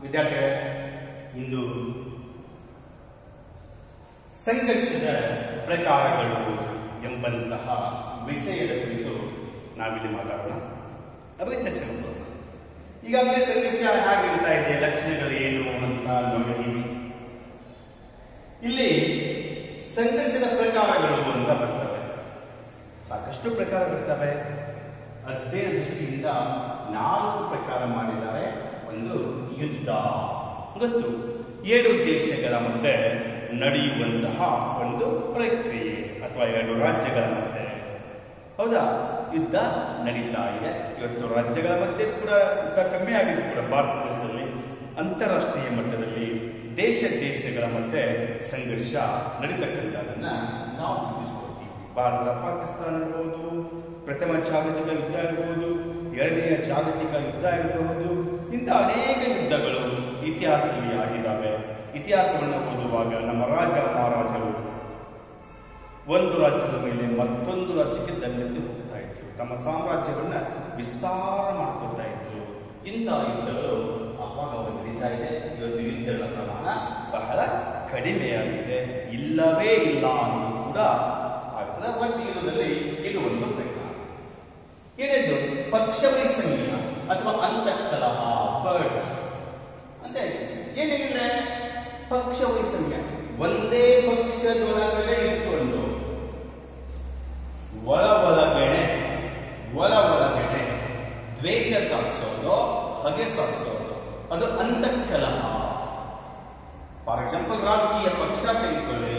ವಿದ್ಯಾರ್ಥಿಗಳೇ ಇಂದು ಸಂಘರ್ಷದ ಪ್ರಕಾರಗಳು ಎಂಬಂತಹ ವಿಷಯದ ಕುರಿತು ನಾವಿಲ್ಲಿ ಮಾತಾಡೋಣ ಅದಕ್ಕೆ ಚರ್ಚೆ ಮಾಡೋಣ ಈಗಾಗಲೇ ಸಂಘರ್ಷ ಹೇಗಿರ್ತಾ ಇದೆ ಲಕ್ಷಣಗಳು ಏನು ಅಂತ ನೋಡಿದೀವಿ ಇಲ್ಲಿ ಸಂಘರ್ಷದ ಪ್ರಕಾರಗಳು ಅಂತ ಬರ್ತವೆ ಸಾಕಷ್ಟು ಪ್ರಕಾರ ಬರ್ತವೆ ಅಧ್ಯಯನ ದೃಷ್ಟಿಯಿಂದ ನಾಲ್ಕು ಪ್ರಕಾರ ಮಾಡಿದ್ದಾರೆ ಒಂದು ಯುದ್ಧ ಗೊತ್ತು ಏಳು ದೇಶಗಳ ಮಧ್ಯೆ ನಡೆಯುವಂತಹ ಒಂದು ಪ್ರಕ್ರಿಯೆ ಅಥವಾ ಎರಡು ರಾಜ್ಯಗಳ ಮಧ್ಯೆ ಹೌದಾ ಯುದ್ಧ ನಡೀತಾ ಇದೆ ಇವತ್ತು ರಾಜ್ಯಗಳ ಮಧ್ಯೆ ಕೂಡ ಯುದ್ಧ ಕಮ್ಮಿ ಆಗಿದೆ ಕೂಡ ಭಾರತ ದೇಶದಲ್ಲಿ ಅಂತಾರಾಷ್ಟ್ರೀಯ ಮಟ್ಟದಲ್ಲಿ ದೇಶ ದೇಶಗಳ ಮಧ್ಯೆ ಸಂಘರ್ಷ ನಡೀತಕ್ಕಂಥದನ್ನ ನಾವು ಗುರುತಿಸ್ಕೊಳ್ತೀವಿ ಭಾರತ ಪಾಕಿಸ್ತಾನ ಇರಬಹುದು ಪ್ರಥಮ ಜಾಗತಿಕ ಯುದ್ಧ ಇರಬಹುದು ಎರಡನೆಯ ಜಾಗತಿಕ ಯುದ್ಧ ಇರಬಹುದು ಇಂಥ ಅನೇಕ ಯುದ್ಧಗಳು ಇತಿಹಾಸದಲ್ಲಿ ಆಗಿದ್ದಾವೆ ಇತಿಹಾಸವನ್ನು ಓದುವಾಗ ನಮ್ಮ ರಾಜ ಮಹಾರಾಜರು ಒಂದು ರಾಜ್ಯದ ಮೇಲೆ ಮತ್ತೊಂದು ರಾಜ್ಯಕ್ಕೆ ದಂಡೆತ್ತಿ ಹೋಗ್ತಾ ಇದ್ರು ತಮ್ಮ ಸಾಮ್ರಾಜ್ಯವನ್ನ ವಿಸ್ತಾರ ಮಾಡ್ಕೊಳ್ತಾ ಇದ್ರು ಇಂಥ ಯುದ್ಧಗಳು ಅವಾಗ ನಡೀತಾ ಇದೆ ಇವತ್ತು ಯುದ್ಧಗಳ ಪ್ರಮಾಣ ಬಹಳ ಕಡಿಮೆಯಾಗಿದೆ ಇಲ್ಲವೇ ಇಲ್ಲ ಅನ್ನೋದು ಕೂಡ ಆಗ್ತದೆ ಒಟ್ಟು ಇರುವುದರಲ್ಲಿ ಇದು ಒಂದು ಪ್ರಕಾರ ಏನೆಂದು ಪಕ್ಷ ವೈಷಮ್ಯ ಅಥವಾ ಅಂತಃಕಲಹ ಫರ್ಡ್ ಅಂತ ಏನೇನಿದ್ರೆ ಪಕ್ಷ ವೈಷಮ್ಯ ಒಂದೇ ಪಕ್ಷದೊಳಗಡೆ ಇಟ್ಕೊಂಡು ಒಳ ಒಳಗಡೆ ಒಳ ಒಳಗಡೆ ದ್ವೇಷ ಸಾಧಿಸೋದು ಹಗೆ ಸಾಧಿಸೋದು ಅದು ಅಂತಃಕಲಹ ಫಾರ್ ಎಕ್ಸಾಂಪಲ್ ರಾಜಕೀಯ ಪಕ್ಷ ತೆಗೆದುಕೊಳ್ಳಿ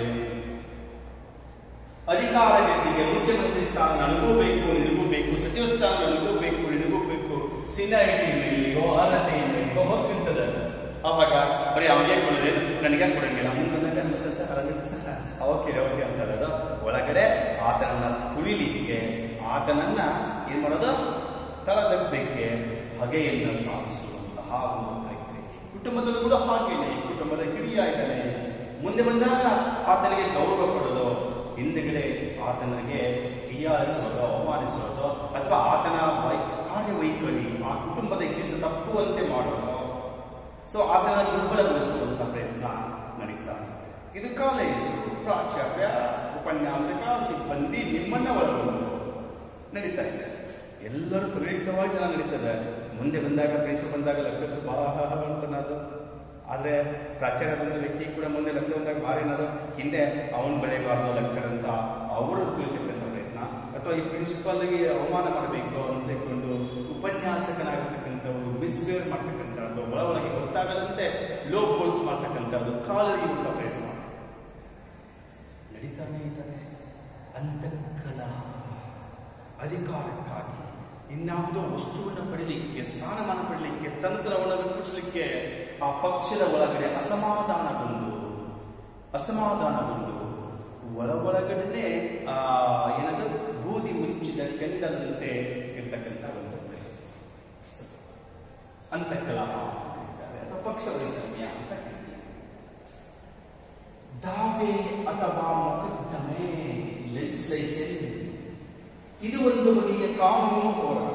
ಅಧಿಕಾರ ವ್ಯಕ್ತಿಗೆ ಮುಖ್ಯಮಂತ್ರಿ ಸ್ಥಾನ ನನಗೂ ಬೇಕು ನಿನಗೂ ಬೇಕು ಸಚಿವ ಸ್ಥಾನ ನನಗೂ ಬೇಕು ನಿನಗೂ ಬೇಕು ಸಿನಾರಿಟಿ ಮೇಲೆಯೋ ಅರ್ಹತೆ ಮೇಲೆಯೋ ಹೋಗ್ತಿರ್ತದೆ ಅವಾಗ ಬರೀ ಅವನಿಗೆ ಕೊಡದೆ ನನಗೆ ಕೊಡಂಗಿಲ್ಲ ಮುಂದೆ ನಮಸ್ಕಾರ sir Arvind sir okay okay ಅಂತ ಹೇಳೋದು ಒಳಗಡೆ ಆತನನ್ನ ತುಳಿಲಿಕ್ಕೆ ಆತನನ್ನ ಏನ್ ಮಾಡೋದು ತಳದಕ್ಕೆ ಹಗೆಯನ್ನ ಸಾಧಿಸುವಂತಹ ಒಂದು ಪ್ರಕ್ರಿಯೆ ಕುಟುಂಬದಲ್ಲೂ ಕೂಡ ಹಾಗೇನೆ ಕುಟುಂಬದ ಹಿರಿಯ ಇದ್ದಾನೆ ಮುಂದೆ ಬಂದಾಗ ಆತನಿಗೆ ಗೌರವ ಕೊಡೋದು ಹಿಂದೆಗಡೆ ಆತನಿಗೆ ಹೀಯಾಳಿಸುವುದು ಅವಮಾನಿಸುವುದು ಅಥವಾ ಆತನ ವೈ ಕಾರ್ಯವೈಖರಿ ಆ ಕುಟುಂಬದ ಹಿಡಿದು ತಪ್ಪುವಂತೆ ಮಾಡೋದು ಸೊ ಆತನ ದುರ್ಬಲಗೊಳಿಸುವಂತ ಪ್ರಯತ್ನ ನಡೀತಾ ಇದೆ ಇದು ಕಾಲೇಜು ಪ್ರಾಚಾರ್ಯ ಉಪನ್ಯಾಸಕ ಸಿಬ್ಬಂದಿ ನಿಮ್ಮನ್ನ ಒಳಗೊಂಡು ನಡೀತಾ ಇದೆ ಎಲ್ಲರೂ ಸುರಕ್ಷಿತವಾಗಿ ಚೆನ್ನಾಗಿ ನಡೀತದೆ ಮುಂದೆ ಬಂದಾಗ ಪ್ರಿನ್ಸಿಪಲ್ ಬಂದಾಗ ಲಕ್ಷ ಬಹಳ ಅಂತನದು ಆದ್ರೆ ಪ್ರಾಚಾರ್ಯ ಬಂದ ವ್ಯಕ್ತಿ ಕೂಡ ಮುಂದೆ ಲಕ್ಷ ಬಂದಾಗ ಭಾರಿ ಏನದು ಹಿಂದೆ ಅವನ್ ಬೆಳೆಯಬಾರ್ದು ಲಕ್ಷರ್ ಅಂತ ಅವರು ಕುಳಿತಕ್ಕಂಥ ಪ್ರಯತ್ನ ಅಥವಾ ಈ ಪ್ರಿನ್ಸಿಪಾಲ್ಗೆ ಅವಮಾನ ಮಾಡಬೇಕು ಅಂತ ಇಟ್ಕೊಂಡು ಉಪನ್ಯಾಸಕನಾಗಿರ್ತಕ್ಕಂಥವ್ರು ಮಿಸ್ಬೇರ್ ಮಾಡ್ತಕ್ಕಂಥದ್ದು ಒಳ ಒಳಗೆ ಗೊತ್ತಾಗದಂತೆ ಲೋ ಬೋಲ್ಸ್ ಮಾಡ್ತಕ್ಕಂಥದ್ದು ಕಾಲರಿಯುವಂತ ಪ್ರಯತ್ನ ನಡೀತಾನೆ ಇದ್ದಾರೆ ಅಂತಃಕಲಹ ಅಧಿಕಾರಕ್ಕಾಗಿ ಇನ್ಯಾವುದೋ ವಸ್ತುವನ್ನು ಪಡೀಲಿಕ್ಕೆ ಸ್ಥಾನಮಾನ ಪಡಲಿಕ್ಕೆ ತಂತ್ರವನ್ನು ರೂಪಿಸಲಿಕ್ಕೆ ಆ ಪಕ್ಷದ ಒಳಗಡೆ ಅಸಮಾಧಾನ ಬಂದು ಅಸಮಾಧಾನ ಬಂದು ಒಳ ಒಳಗಡೆ ಆ ಏನದು ಬೂದಿ ಮುಚ್ಚಿದ ಕೆಂಡದಂತೆ ಇರ್ತಕ್ಕಂಥ ಒಂದು ಅಂತಃಕಲಹ ಅಂತ ಕರೀತಾರೆ ಅಥವಾ ಪಕ್ಷ ವೈಷಮ್ಯ ಅಂತ ಕರೀತೀವಿ ದಾವೆ ಅಥವಾ ಮೊಕದ್ದಮೆ ಲೆಜಿಸ್ಲೇಷನ್ ಇದು ಒಂದು ಬಗೆಯ ಕಾನೂನು ಹೋರಾಟ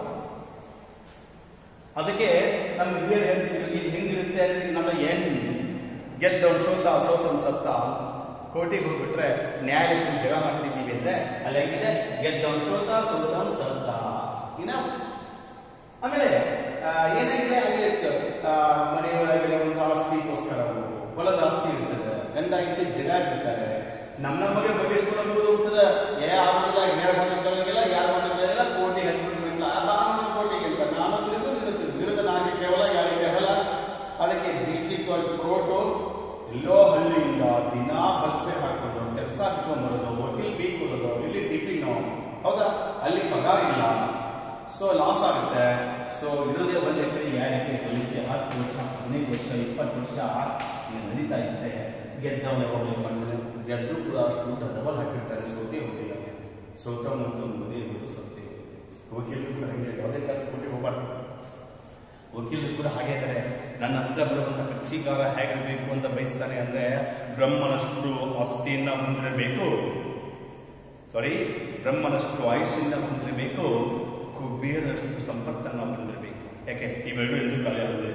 ಅದಕ್ಕೆ ನಮ್ಮ ಹಿರಿಯರು ಹೇಳ್ತಿದ್ರು ಇದು ಹೆಂಗಿರುತ್ತೆ ಅಂದ್ರೆ ನಮ್ಮ ಏನ್ ಗೆದ್ದವನು ಸೋತ ಸೋತವನು ಸತ್ತ ಕೋರ್ಟಿಗೆ ಹೋಗ್ಬಿಟ್ರೆ ನ್ಯಾಯಾಲಯಕ್ಕೆ ಜಗ ಮಾಡ್ತಿದ್ದೀವಿ ಅಂದ್ರೆ ಅಲ್ಲಿ ಹೇಗಿದೆ ಗೆದ್ದವನು ಸೋತ ಸೋತವನು ಸತ್ತ ಇನ್ನ ಆಮೇಲೆ ಆ, ಏನಾಗಿದೆ ಅಲ್ಲಿ ಆ, ಮನೆ ಒಳಗಡೆ ಒಂದು ಆಸ್ತಿಗೋಸ್ಕರ ಹೊಲದ ಆಸ್ತಿ ಇರ್ತದೆ ಗಂಡ ಇದ್ದ ಜಗ ಇರ್ತಾರೆ ನಮ್ಮ ನಮಗೆ ಬಗೆಹರಿಸ್ಕೊಳ್ಳಬಹುದು ಹೋಗ್ತದೆ ಏ ಆಗುದಿಲ್ಲ ಇನ್ನೇಳು ಮಾಡಿಕೊಳ್ಳೋಂಗಿಲ್ಲ ಯಾರು ಮಾಡಿಕೊಳ್ಳಿಲ್ಲ ಕೋಟಿಗೆ ಹತ್ಬಿಡ್ಬೇಕಿಲ್ಲ ನಾನು ಕೋಟಿಗೆ ಅಂತ ನಾನು ತಿಳಿದು ನೀನು ತಿಳಿದು ಗಿಡದ ನಾಗೆ ಕೇವಲ ಯಾರಿಗೆ ಕೇವಲ ಅದಕ್ಕೆ ಡಿಸ್ಟಿಕ್ ಕೋರ್ಟು ಎಲ್ಲೋ ಹಳ್ಳಿಯಿಂದ ದಿನಾ ಬಸ್ಗೆ ಹಾಕೊಂಡು ಕೆಲಸ ಹಾಕೊಂಡ್ಬರೋದು ವಕೀಲ್ ಬೀ ಕೊಡೋದು ಇಲ್ಲಿ ಟಿಫಿನ್ನು ಹೌದಾ ಅಲ್ಲಿ ಪಗಾರ ಇಲ್ಲ ಸೊ ಲಾಸ್ ಆಗುತ್ತೆ ಸೊ ಇರೋದೇ ಒಂದು ಎಕರೆ ಎರಡು ಎಕರೆ ಕೊಡಲಿಕ್ಕೆ ಹತ್ತು ವರ್ಷ ಹದಿನೈದು ವರ್ಷ ಇಪ್ಪತ್ತು ವರ್ಷ ಇನ್ನು ನಡೀತಾ ಇದ್ರೆ ಗೆದ್ದವನೇ ಹೋಗ್ಲಿಕ್ಕೆ ಮಾಡ್ತಾನೆ ಗೆದ್ದರೂ ಕೂಡ ಅಷ್ಟು ದುಡ್ಡು ಡಬಲ್ ಹಾಕಿರ್ತಾರೆ ಸೋತೆ ಹೋಗಿಲ್ಲ ಸೋತವನಂತೂ ಮುದೇ ಇವತ್ತು ಸೋತೆ ವಕೀಲರು ಕೂಡ ಹಂಗೆ ಯಾವುದೇ ಕಾಲ ಕೊಟ್ಟು ಹೋಗ್ಬಾರ್ದು ವಕೀಲರು ಕೂಡ ಹಾಗೆ ಇದ್ದಾರೆ ನನ್ನ ಹತ್ರ ಬರುವಂತ ಕಕ್ಷಿಗಾರ ಹೇಗಿರಬೇಕು ಅಂತ ಬಯಸ್ತಾನೆ ಅಂದ್ರೆ ಬ್ರಹ್ಮನಷ್ಟು ಆಸ್ತಿಯನ್ನ ಹೊಂದಿರಬೇಕು ಸಾರಿ ಬ್ರಹ್ಮನಷ್ಟು ಆಯುಷ್ಯನ್ನ ಹೊಂದಿರಬೇಕು ಕುಬೇರನಷ್ಟು ಸಂಪತ್ತನ್ನ ಹೊಂದಿರಬೇಕು ಯಾಕೆ ಇವೆರಡು ಎಂದು ಕಾಲ ಆಗುತ್ತೆ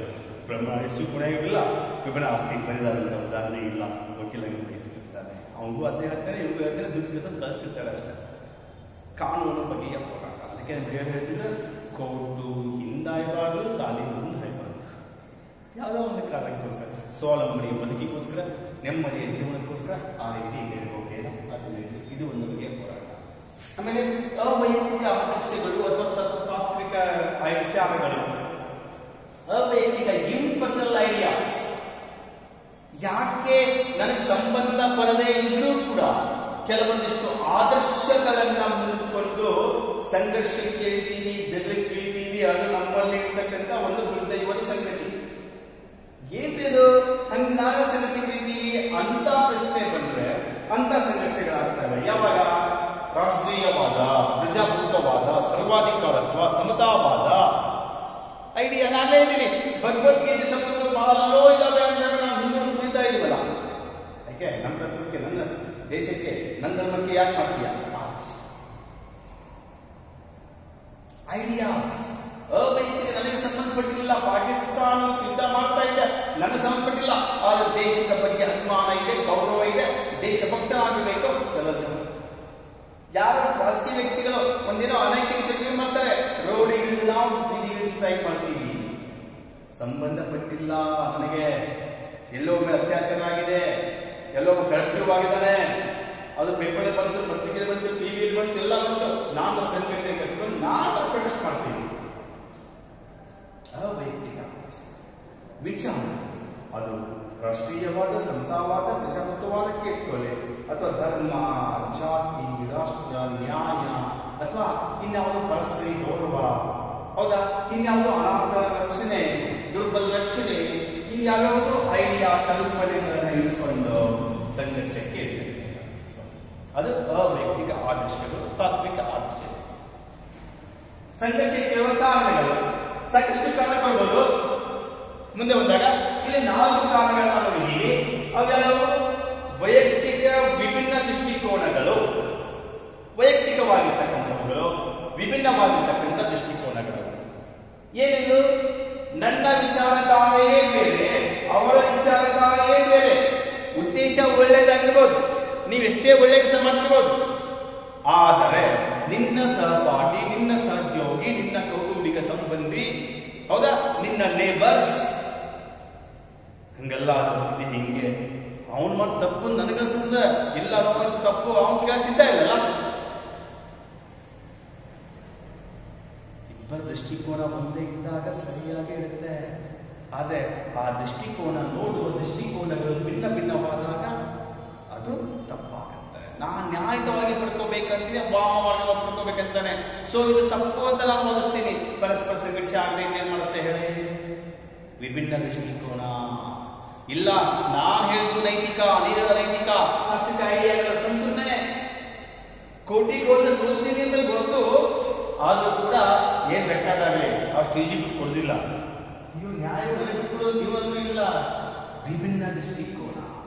ಬ್ರಹ್ಮಣಿಸು ಕೂಡ ಇಲ್ಲ ವಿಭಿನ್ನ ಆಸ್ತಿ ಬರಿದಾರಂತ ಉದಾಹರಣೆ ಇಲ್ಲ ವಕೀಲರಿಗೆ ಬಯಸ್ತಿರ್ತಾರೆ ಅವನಿಗೂ ಅದೇ ಹೇಳ್ತಾನೆ ಇವ್ರಿಗೂ ಹೇಳ್ತಾನೆ ದುಡ್ಡು ಕೆಲಸ ಕಳಿಸ್ತಿರ್ತಾರೆ ಅಷ್ಟೇ ಕಾನೂನು ಬಗೆಯ ಹೋರಾಟ ಅದಕ್ಕೆ ಬೇರೆ ಹೇಳ್ತಿದ್ರೆ ಕೋರ್ಟು ಹಿಂದಾಯ್ಬಾರ್ದು ಸಾಲಿ ಮುಂದಾಯ್ಬಾರ್ದು ಯಾವುದೋ ಒಂದು ಕಾರಣಕ್ಕೋಸ್ಕರ ಸ್ವಾವಲಂಬನೆ ಬದುಕಿಗೋಸ್ಕರ ನೆಮ್ಮದಿಯ ಜೀವನಕ್ಕೋಸ್ಕರ ಆ ರೀತಿ ಹೇಳ್ಬೋದೇನೋ ಅದು ಇದು ಒಂದು ಬಗೆಯ ಹೋರಾಟ ಆಮೇಲೆ ಅವೈಯಕ್ತಿಕ ಆದರ್ಶಗಳು ಅಥವಾ ತಾತ್ವಿಕ ವಿಚಾರಗಳು ಅವೈಯಕ್ತಿಕ ಇಂಪರ್ಸನಲ್ ಐಡಿಯಾಸ್ ಯಾಕೆ ನನಗೆ ಸಂಬಂಧ ಪಡದೇ ಇದ್ರೂ ಕೂಡ ಕೆಲವೊಂದಿಷ್ಟು ಆದರ್ಶಗಳನ್ನ ಮುಂದುಕೊಂಡು ಸಂಘರ್ಷಕ್ಕೆ ಇಳಿತೀವಿ ಜಗಳಕ್ಕೆ ಇಳಿತೀವಿ ಅದು ನಮ್ಮಲ್ಲಿ ಇರ್ತಕ್ಕಂಥ ಒಂದು ದುರ್ದೈವದ ಸಂಗತಿ ಏನಿದು ಹಂಗ ನಾವು ಸಂಘರ್ಷಕ್ಕೆ ಇಳಿತೀವಿ ಅಂತ ಪ್ರಶ್ನೆ ಬಂದ್ರೆ ಅಂತ ಸಂಘರ್ಷಗಳಾಗ್ತವೆ ಯಾವಾಗ ರಾಷ್ಟ್ರೀಯವಾದ ಪ್ರಜಾಪ್ರಭುತ್ವವಾದ ಸರ್ವಾಧಿಕಾರತ್ವ ಸಮತಾವಾದ ಐಡಿಯಾ ನಾನೇ ಇದ್ದೀನಿ ಭಗವದ್ಗೀತೆ ತತ್ವಗಳು ಬಹಳ ಲೋ ಇದಾವೆ ಅಂತ ಹೇಳಿ ನಾವು ಹಿಂದೂ ಕುಳಿತಾ ಇದೀವಲ್ಲ ಯಾಕೆ ನಮ್ಮ ತತ್ವಕ್ಕೆ ನನ್ನ ದೇಶಕ್ಕೆ ನನ್ನ ಧರ್ಮಕ್ಕೆ ಯಾಕೆ ಮಾಡ್ತೀಯ ಐಡಿಯಾಸ್ ಅವೈಯಕ್ತಿಕ ನನಗೆ ಸಂಬಂಧಪಟ್ಟಿಲ್ಲ ಪಾಕಿಸ್ತಾನ ಯುದ್ಧ ಮಾಡ್ತಾ ಇದೆ ನನಗೆ ಸಂಬಂಧಪಟ್ಟಿಲ್ಲ ಆದ್ರೆ ದೇಶದ ಬಗ್ಗೆ ಅಭಿಮಾನ ಇದೆ ಗೌರವ ಇದೆ ದೇಶಭಕ್ತನಾಗಬೇಕು ಚಲೋದು ಯಾರು ರಾಜಕೀಯ ವ್ಯಕ್ತಿಗಳು ಒಂದೇನೋ ಅನೈತಿಕ ಚಟುವಟಿಕೆ ಮಾಡ್ತಾರೆ ರೋಡ್ ಇಳಿದು ನಾವು ಬೀದಿ ಇಳಿದು ಸ್ಟ್ರೈಕ್ ಮಾಡ್ತೀವಿ ಸಂಬಂಧಪಟ್ಟಿಲ್ಲ ನನಗೆ ಎಲ್ಲೋ ಒಬ್ಬ ಅತ್ಯಾಚಾರ ಎಲ್ಲೋ ಒಬ್ಬ ಕಳಪೆ ಆಗಿದ್ದಾನೆ ಅದು ಪೇಪರ್ ಬಂತು ಪತ್ರಿಕೆ ಬಂತು ಟಿವಿಯಲ್ಲಿ ಬಂತು ಎಲ್ಲ ಬಂತು ನಾನು ಸಂಘಟನೆ ಕಟ್ಕೊಂಡು ನಾನು ಪ್ರೊಟೆಸ್ಟ್ ಮಾಡ್ತೀನಿ ಅವೈಯಕ್ತಿಕ ವಿಚಾರ ಅದು ರಾಷ್ಟ್ರೀಯವಾದ ಸಂತಾವಾದ ಪ್ರಜಾಪ್ರಭುತ್ವವಾದಕ್ಕೆ ಇಟ್ಕೊಳ್ಳಿ ಅಥವಾ ಧರ್ಮ ಜಾತಿ ರಾಷ್ಟ್ರ ನ್ಯಾಯ ಅಥವಾ ಇನ್ಯಾವುದೋ ಪರಿಸ್ಥಿತಿ ಗೌರವ ಹೌದಾ ಇನ್ಯಾವುದೋ ಅನಾಥರ ರಕ್ಷಣೆ ದುರ್ಬಲ ರಕ್ಷಣೆ ಇನ್ಯಾವುದೋ ಐಡಿಯಾ ಕಲ್ಪನೆಗಳನ್ನ ಇಟ್ಕೊಂಡು ಸಂಘರ್ಷಕ್ಕೆ ಇರ್ಬೇಕು. ಅದು ಅವೈಯಕ್ತಿಕ ಆದರ್ಶಗಳು ತಾತ್ವಿಕ ಆದರ್ಶಗಳು ಸಂಘರ್ಷಕ್ಕೆ ಇರುವ ಕಾರಣಗಳು ಸಾಕಷ್ಟು ಕಾರಣ ಕೊಡ್ಬೋದು ಮುಂದೆ ಬಂದಾಗ ಇಲ್ಲಿ ನಾಲ್ಕು ಕಾರಣಗಳನ್ನ ನೋಡಿದ್ದೀವಿ ಅವ್ಯಾವು ವೈಯಕ್ತಿಕ ವಿಭಿನ್ನ ದೃಷ್ಟಿಕೋನಗಳು ವೈಯಕ್ತಿಕವಾಗಿರ್ತಕ್ಕಂಥವುಗಳು ವಿಭಿನ್ನವಾಗಿರ್ತಕ್ಕಂಥ ದೃಷ್ಟಿಕೋನಗಳು ಏನಿದು ನನ್ನ ವಿಚಾರಧಾರೆಯೇ ಬೇರೆ ಅವರ ವಿಚಾರಧಾರೆಯೇ ಬೇರೆ ಉದ್ದೇಶ ಒಳ್ಳೇದಾಗಿರ್ಬೋದು ನೀವೆಷ್ಟೇ ಒಳ್ಳೆ ಕೆಲಸ ಮಾಡ್ತಿರ್ಬೋದು ಆದರೆ ನಿನ್ನ ಸಹಪಾಠಿ ನಿನ್ನ ಸಹೋದ್ಯೋಗಿ ನಿನ್ನ ಕೌಟುಂಬಿಕ ಸಂಬಂಧಿ ಹೌದಾ ನಿನ್ನ ನೇಬರ್ಸ್ ಹಂಗೆಲ್ಲ ಅದು ಹಿಂಗೆ ಅವನ್ ಮಾಡಿ ತಪ್ಪು ನನಗನ್ಸುತ್ತ ಇಲ್ಲ ನಾವು ಇದು ತಪ್ಪು ಅವನ್ ಕೇಳಿಸಿದ್ದ ಇಲ್ಲಲ್ಲ ಇಬ್ಬರ ದೃಷ್ಟಿಕೋನ ಒಂದೇ ಇದ್ದಾಗ ಸರಿಯಾಗಿ ಇರುತ್ತೆ ಆದ್ರೆ ಆ ದೃಷ್ಟಿಕೋನ ನೋಡುವ ದೃಷ್ಟಿಕೋನಗಳು ಭಿನ್ನ ಭಿನ್ನವಾದಾಗ ಅದು ತಪ್ಪಾಗುತ್ತೆ ನಾನು ನ್ಯಾಯಯುತವಾಗಿ ಪಡ್ಕೋಬೇಕಂತೀನಿ ವಾಮ ಮಾಡುವ ಪಡ್ಕೋಬೇಕಂತಾನೆ ಸೊ ಇದು ತಪ್ಪು ಅಂತ ನಾನು ಓದಿಸ್ತೀನಿ ಪರಸ್ಪರ ಸಂಘರ್ಷ ಆಗದೆ ಏನ್ ಮಾಡುತ್ತೆ ಹೇಳಿ ವಿಭಿನ್ನ ದೃಷ್ಟಿಕೋನ ಇಲ್ಲ ನಾನು ಹೇಳಿದ್ದು ನೈತಿಕ ನೀನು ನೈತಿಕ ತಾತ್ವಿಕ ಐಡಿಯಾಗಳ ಸುಮ್ಮನೆ ಕೋಟಿಗೋಲು ಸೋಲ್ತೀನಿ ಅಂತ ಗೊತ್ತು ಆದ್ರೂ ಕೂಡ ಏನ್ ಬೇಕಾದಾಗಲಿ ಅಷ್ಟು ಈಜಿ ಕೊಡುದಿಲ್ಲ ನೀವು ನ್ಯಾಯವಾಗಿ ಬಿಟ್ಕೊಡೋದು ನೀವು ಅಂದ್ರೂ ಇಲ್ಲ ವಿಭಿನ್ನ ದೃಷ್ಟಿಕೋನ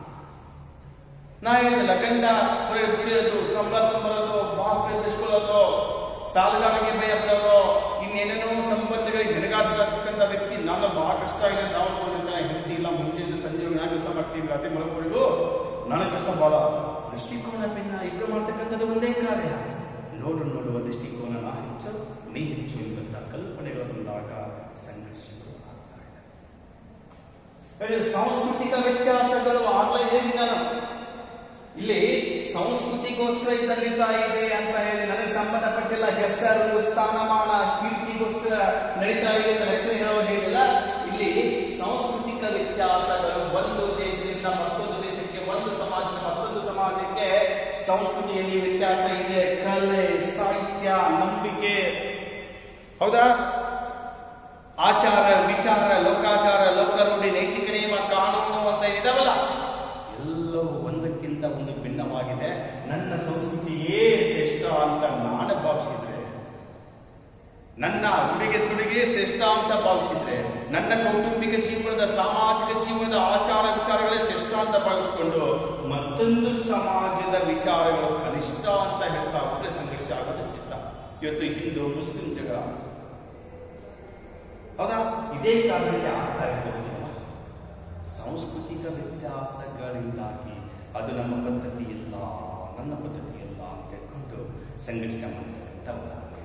ನಾ ಹೇಳಿದಲ್ಲ ಗಂಡ ಹೊರಗೆ ದುಡಿಯೋದು ಸಂಬಳ ತುಂಬರೋದು ಬಾಸ್ ಎದುರಿಸ್ಕೊಳ್ಳೋದು ಸಾಲಗಾರರಿಗೆ ಭಯ ಪಡೋದು ಇನ್ನೇನೇನೋ ಸಂಬಂಧಗಳಿಗೆ ಹೆಣಗಾಟತಕ್ಕಂಥ ವ್ಯಕ್ತಿ ನಾನು ಬಹಳ ಕಷ್ಟ ಆಗಿದೆ ನಾವು ಅನ್ಕೊಂಡಿರ್ತಾನೆ ಹೆಂಡತಿ ಇಲ್ಲ ಮುಂಜಾನೆ ಸಂಜೆ ನಾನು ಕೆಲಸ ಮಾಡ್ತೀವಿ ರಾತ್ರಿ ಮಲ್ಕೊಳ್ಳಿಗೂ ನನಗೆ ಕಷ್ಟ ಬಹಳ ದೃಷ್ಟಿಕೋನ ಭಿನ್ನ ಇಬ್ಬರು ಮಾಡ್ತಕ್ಕಂಥದ್ದು ಒಂದೇ ಕಾರ್ಯ ನೋಡು ನೋಡುವ ದೃಷ್ಟಿಕೋನ ನಾ ಹೆಚ್ಚು ನೀ ಹೆಚ್ಚು ಎಂಬಂತ ಕಲ್ಪನೆಗಳು ಬಂದಾಗ ಸಂಘರ್ಷಗಳು ಆಗ್ತಾ ಇದೆ ಹೇಳಿ, ಸಾಂಸ್ಕೃತಿಕ ವ್ಯತ್ಯಾಸಗಳು ಆಗ್ಲೇ ಹೇಳಿದ ನಾನು ಇಲ್ಲಿ ಸಂಸ್ಕೃತಿಗೋಸ್ಕರ ಇದು ನಡೀತಾ ಇದೆ ಅಂತ ಹೇಳಿ ನನಗೆ ಸಂಬಂಧಪಟ್ಟಿಲ್ಲ ಹೆಸರು ಸ್ಥಾನಮಾನ ಕೀರ್ತಿಗೋಸ್ಕರ ನಡೀತಾ ಇದೆ ಅಂತ ಲಕ್ಷಣ ಹೇಳೋ ಹೇಳಿಲ್ಲ ಇಲ್ಲಿ ಸಾಂಸ್ಕೃತಿಕ ವ್ಯತ್ಯಾಸಗಳು ಒಂದು ದೇಶದಿಂದ ಮತ್ತೊಂದು ದೇಶಕ್ಕೆ ಒಂದು ಸಮಾಜದಿಂದ ಮತ್ತೊಂದು ಸಮಾಜಕ್ಕೆ ಸಂಸ್ಕೃತಿಯಲ್ಲಿ ವ್ಯತ್ಯಾಸ ಇದೆ ಕಲೆ ಸಾಹಿತ್ಯ ನಂಬಿಕೆ ಹೌದಾ ಆಚಾರ ವಿಚಾರ ಲೋಕಾಚಾರ ಲೋಕರೂಢಿ ನೈತಿಕ ನಿಯಮ ಕಾನೂನು ಅಂತ ಇದಾವಲ್ಲ ಎಲ್ಲವೂ ಒಂದಕ್ಕಿಂತ ಒಂದು ಭಿನ್ನವಾಗಿದೆ ನನ್ನ ಸಂಸ್ಕೃತಿಯೇ ಶ್ರೇಷ್ಠ ಅಂತ ನಾನು ಭಾವಿಸಿದ್ರೆ ನನ್ನ ಉಡುಗೆ ತೊಡುಗೆ ಶ್ರೇಷ್ಠ ಅಂತ ಭಾವಿಸಿದ್ರೆ ನನ್ನ ಕೌಟುಂಬಿಕ ಜೀವನದ ಸಾಮಾಜಿಕ ಜೀವನದ ಆಚಾರ ವಿಚಾರಗಳೇ ಶ್ರೇಷ್ಠ ಅಂತ ಭಾವಿಸಿಕೊಂಡು ಮತ್ತೊಂದು ಸಮಾಜದ ವಿಚಾರಗಳು ಕನಿಷ್ಠ ಅಂತ ಹೇಳ್ತಾ ಹೋದ್ರೆ ಸಂಘರ್ಷ ಆಗೋದು ಸಿದ್ಧ ಇವತ್ತು ಹಿಂದೂ ಮುಸ್ಲಿಂ ಜಗಳ ಹೌದಾ ಇದೇ ಕಾರಣಕ್ಕೆ ಆಗ್ತಾ ಇರಬಹುದಿಲ್ಲ ಸಾಂಸ್ಕೃತಿಕ ವ್ಯತ್ಯಾಸಗಳಿಂದಾಗಿ ಅದು ನಮ್ಮ ಪದ್ಧತಿ ಇಲ್ಲ ನನ್ನ ಪದ್ಧತಿ ಇಲ್ಲ ಅಂತ ಹೇಳ್ಕೊಂಡು ಸಂಘರ್ಷ ಮಾಡ್ತಕ್ಕಂಥ ಉದಾಹರಣೆ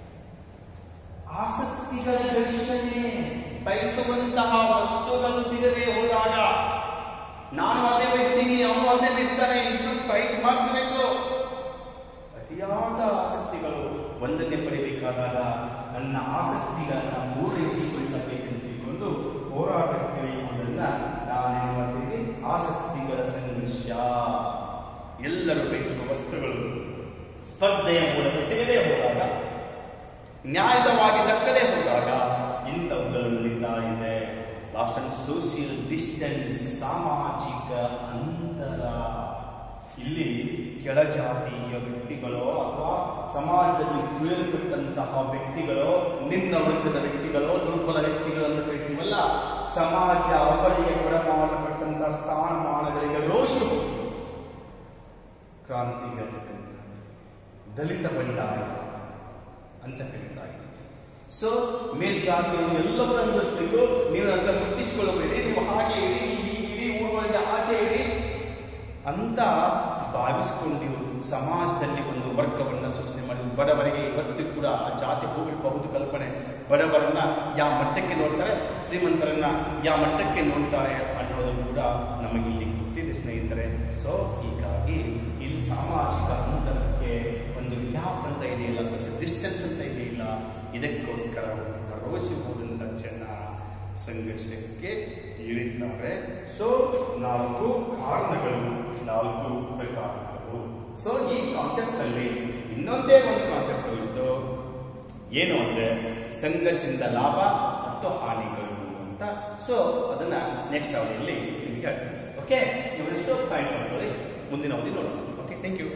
ಆಸಕ್ತಿಗಳ ಘರ್ಷಣೆ ಬಯಸುವಂತಹ ವಸ್ತುಗಳು ಸಿಗದೆ ಹೋದಾಗ ನಾನು ಅದೇ ಬಯಸ್ತೀನಿ ಅವನು ಅದೇ ಬಯಸ್ತಾನೆ ಇಬ್ರು ಫೈಟ್ ಮಾಡ್ತಿರ್ಬೇಕು ಅತಿಯಾದ ಆಸಕ್ತಿಗಳು ಒಂದನ್ನೇ ಪಡಿಬೇಕಾದಾಗ ನನ್ನ ಆಸಕ್ತಿಗಳನ್ನ ಪೂರೈಸಿಕೊಳ್ಳಬೇಕೆಂದು ತಿಳ್ಕೊಂಡು ಹೋರಾಟಕ್ಕೆ ಇಳಿಯುವುದನ್ನ ನಾನೇನು ಮಾಡ್ತೀನಿ ಆಸಕ್ತಿಗಳ ಸಂಘರ್ಷ ಎಲ್ಲರೂ ಬಯಸುವ ವಸ್ತುಗಳು ಸ್ಪರ್ಧೆಯ ಮೂಲಕ ಸಿಗದೆ ಹೋದಾಗ ನ್ಯಾಯವಾಗಿ ದಕ್ಕದೆ ಹೋದಾಗ ಇಂಥವುಗಳು ನಡೀತಾ ಇದೆ ಲಾಸ್ಟ್ ಅಂಡ್ ಸೋಷಿಯಲ್ ಡಿಸ್ಟೆನ್ಸ್ ಸಾಮಾಜಿಕ ಅಂತರ ಇಲ್ಲಿ ಕೆಳಜಾತಿಯ ವ್ಯಕ್ತಿಗಳೋ ಅಥವಾ ಸಮಾಜದಲ್ಲಿ ತುಳಿಯಲ್ಪಟ್ಟಂತಹ ವ್ಯಕ್ತಿಗಳೋ ನಿಮ್ನ ವರ್ಗದ ವ್ಯಕ್ತಿಗಳೋ ದುರ್ಬಲ ವ್ಯಕ್ತಿಗಳು ಅಂತ ಕರಿತೀವಲ್ಲ ಸಮಾಜ ಅವರಿಗೆ ಕೊಡಮಾಡಲ್ಪಟ್ಟಂತಹ ಸ್ಥಾನಮಾನಗಳಿಗೆ ರೋಷಿ ಹೋಗಿ ಕ್ರಾಂತಿ ಹೇಳ್ತಕ್ಕಂಥದ್ದು ದಲಿತ ಬಂಡಾಯ ಅಂತ ಕರೀತಾ ಇದ್ದೀವಿ ಸೊ ಮೇಲ್ಜಾತಿಯವರು ಎಲ್ಲವನ್ನೂ ಅನುಭವಿಸ್ಬೇಕು ನೀವು ನನ್ನ ಹತ್ರ ಮುಟ್ಟಿಸ್ಕೊಳ್ಳಬೇಡಿ ನೀವು ಹಾಗೆ ಇರಿ ನೀವು ಹೀಗಿರಿ ಊರೊಳಗೆ ಆಚೆ ಇರಿ ಅಂತ ಭಾವಿಸಿಕೊಂಡು ಸಮಾಜದಲ್ಲಿ ಒಂದು ವರ್ಗವನ್ನ ಸೂಚನೆ ಮಾಡಿ ಬಡವರಿಗೆ ಇವತ್ತು ಕೂಡ ಆ ಜಾತಿ ಹೋಗಬಹುದು ಕಲ್ಪನೆ ಬಡವರನ್ನ ಯಾವ ಮಟ್ಟಕ್ಕೆ ನೋಡ್ತಾರೆ ಶ್ರೀಮಂತರನ್ನ ಯಾವ ಮಟ್ಟಕ್ಕೆ ನೋಡ್ತಾರೆ ಅನ್ನೋದು ಕೂಡ ನಮಗಿಲ್ಲಿ ಗೊತ್ತಿದೆ ಸ್ನೇಹಿತರೆ ಸೊ ಹೀಗಾಗಿ ಇಲ್ಲಿ ಸಾಮಾಜಿಕ ಅಂತರಕ್ಕೆ ಒಂದು ಗ್ಯಾಪ್ ಅಂತ ಇದೆಯಲ್ಲ ಸೋಷಿಯಲ್ ಡಿಸ್ಟೆನ್ಸ್ ಅಂತ ಇದೆಯಲ್ಲ ಇದಕ್ಕೋಸ್ಕರ ರೋಷಿ ಹೋದಂತ ಜನ ಸಂಘರ್ಷಕ್ಕೆ ಇಳಿತಾರೆ ಸೊ ನಾಲ್ಕು ಕಾರಣಗಳು ನಾಲ್ಕು ಪ್ರಕಾರಗಳು ಸೊ ಈ ಕಾನ್ಸೆಪ್ಟ್ ಅಲ್ಲಿ ಇನ್ನೊಂದೇ ಒಂದು ಕಾನ್ಸೆಪ್ಟ್ ಇತ್ತು ಏನು ಅಂದ್ರೆ ಸಂಘರ್ಷದಿಂದ ಲಾಭ ಮತ್ತು ಹಾನಿಗಳು ಅಂತ ಸೊ ಅದನ್ನ ನೆಕ್ಸ್ಟ್ ಅವಧಿಯಲ್ಲಿ ನಿಮಗೆ ಹೇಳ್ತೀನಿ ಓಕೆ ಇವರೆಷ್ಟೋ ಪಾಯಿಂಟ್ ಮಾಡ್ಕೊಳ್ಳಿ ಮುಂದಿನ ಅವಧಿ ನೋಡೋಣ ಓಕೆ ಥ್ಯಾಂಕ್ ಯು